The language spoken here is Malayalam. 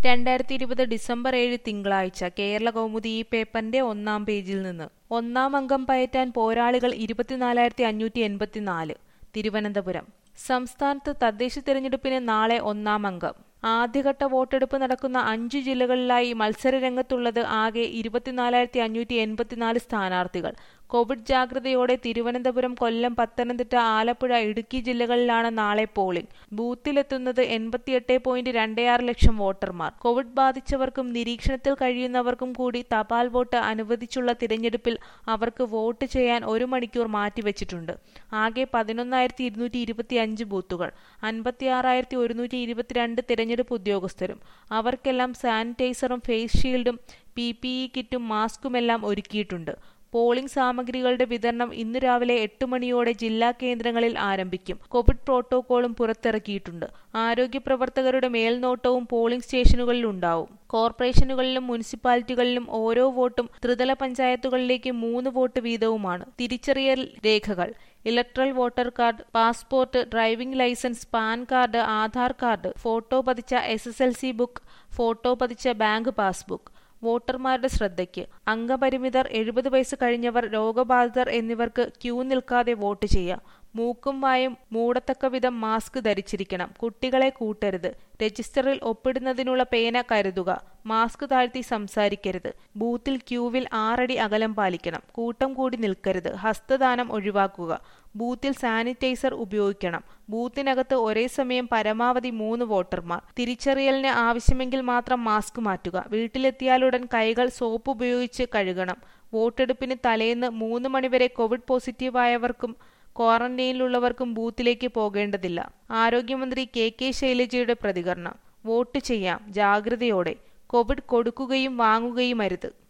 രണ്ടായിരത്തി ഇരുപത് ഡിസംബർ ഏഴ് തിങ്കളാഴ്ച കേരള കൗമുദി ഈ പേപ്പറിന്റെ ഒന്നാം പേജിൽ നിന്ന് ഒന്നാം അംഗം പയറ്റാൻ പോരാളികൾ ഇരുപത്തിനാലായിരത്തി അഞ്ഞൂറ്റി എൺപത്തിനാല് തിരുവനന്തപുരം സംസ്ഥാനത്ത് തദ്ദേശ തിരഞ്ഞെടുപ്പിന് നാളെ ഒന്നാം അംഗം ആദ്യഘട്ട വോട്ടെടുപ്പ് നടക്കുന്ന അഞ്ചു ജില്ലകളിലായി മത്സരരംഗത്തുള്ളത് ആകെ ഇരുപത്തിനാലായിരത്തി അഞ്ഞൂറ്റി എൺപത്തിനാല് സ്ഥാനാർത്ഥികൾ കോവിഡ് ജാഗ്രതയോടെ തിരുവനന്തപുരം കൊല്ലം പത്തനംതിട്ട ആലപ്പുഴ ഇടുക്കി ജില്ലകളിലാണ് നാളെ പോളിംഗ് ബൂത്തിലെത്തുന്നത് എൺപത്തിയെട്ട് പോയിന്റ് രണ്ടേയാറ് ലക്ഷം വോട്ടർമാർ കോവിഡ് ബാധിച്ചവർക്കും നിരീക്ഷണത്തിൽ കഴിയുന്നവർക്കും കൂടി തപാൽ വോട്ട് അനുവദിച്ചുള്ള തിരഞ്ഞെടുപ്പിൽ അവർക്ക് വോട്ട് ചെയ്യാൻ ഒരു മണിക്കൂർ മാറ്റിവെച്ചിട്ടുണ്ട് ആകെ പതിനൊന്നായിരത്തി ഇരുന്നൂറ്റി ഇരുപത്തി അഞ്ച് ബൂത്തുകൾ അൻപത്തിയാറായിരത്തി ഒരുന്നൂറ്റി ഇരുപത്തിരണ്ട് തിരഞ്ഞെടുപ്പ് ഉദ്യോഗസ്ഥരും അവർക്കെല്ലാം സാനിറ്റൈസറും ഫേസ് ഷീൽഡും പി പി ഇ കിറ്റും മാസ്കുമെല്ലാം ഒരുക്കിയിട്ടുണ്ട് പോളിംഗ് സാമഗ്രികളുടെ വിതരണം ഇന്നു രാവിലെ എട്ട് മണിയോടെ ജില്ലാ കേന്ദ്രങ്ങളിൽ ആരംഭിക്കും കോവിഡ് പ്രോട്ടോകോളും പുറത്തിറക്കിയിട്ടുണ്ട് ആരോഗ്യ പ്രവർത്തകരുടെ മേൽനോട്ടവും പോളിംഗ് സ്റ്റേഷനുകളിൽ ഉണ്ടാവും കോർപ്പറേഷനുകളിലും മുനിസിപ്പാലിറ്റികളിലും ഓരോ വോട്ടും ത്രിതല പഞ്ചായത്തുകളിലേക്ക് മൂന്ന് വോട്ട് വീതവുമാണ് തിരിച്ചറിയൽ രേഖകൾ electoral voter card passport driving licence PAN card Aadhaar card photo പതിച്ച S S L C book photo പതിച്ച ബാങ്ക് പാസ്ബുക്ക് വോട്ടർമാരുടെ ശ്രദ്ധയ്ക്ക് അംഗപരിമിതർ എഴുപത് വയസ്സ് കഴിഞ്ഞവർ രോഗബാധിതർ എന്നിവർക്ക് ക്യൂ നിൽക്കാതെ വോട്ട് ചെയ്യാം മൂക്കും വായും മൂടത്തക്ക വിധം മാസ്ക് ധരിച്ചിരിക്കണം കുട്ടികളെ കൂട്ടരുത് രജിസ്റ്ററിൽ ഒപ്പിടുന്നതിനുള്ള പേന കരുതുക മാസ്ക് താഴ്ത്തി സംസാരിക്കരുത് ബൂത്തിൽ ക്യൂവിൽ ആറടി അകലം പാലിക്കണം കൂട്ടം കൂടി നിൽക്കരുത് ഹസ്തദാനം ഒഴിവാക്കുക ബൂത്തിൽ സാനിറ്റൈസർ ഉപയോഗിക്കണം ബൂത്തിനകത്ത് ഒരേ സമയം പരമാവധി മൂന്ന് വോട്ടർമാർ തിരിച്ചറിയലിന് ആവശ്യമെങ്കിൽ മാത്രം മാസ്ക് മാറ്റുക വീട്ടിലെത്തിയാലുടൻ കൈകൾ സോപ്പ് ഉപയോഗിച്ച് കഴുകണം വോട്ടെടുപ്പിന് തലേന്ന് മൂന്ന് മണിവരെ കോവിഡ് പോസിറ്റീവായവർക്കും ക്വാറന്റൈനിലുള്ളവർക്കും ബൂത്തിലേക്ക് പോകേണ്ടതില്ല ആരോഗ്യമന്ത്രി കെ കെ ശൈലജയുടെ പ്രതികരണം വോട്ട് ചെയ്യാം ജാഗ്രതയോടെ കോവിഡ് കൊടുക്കുകയും വാങ്ങുകയുമരുത്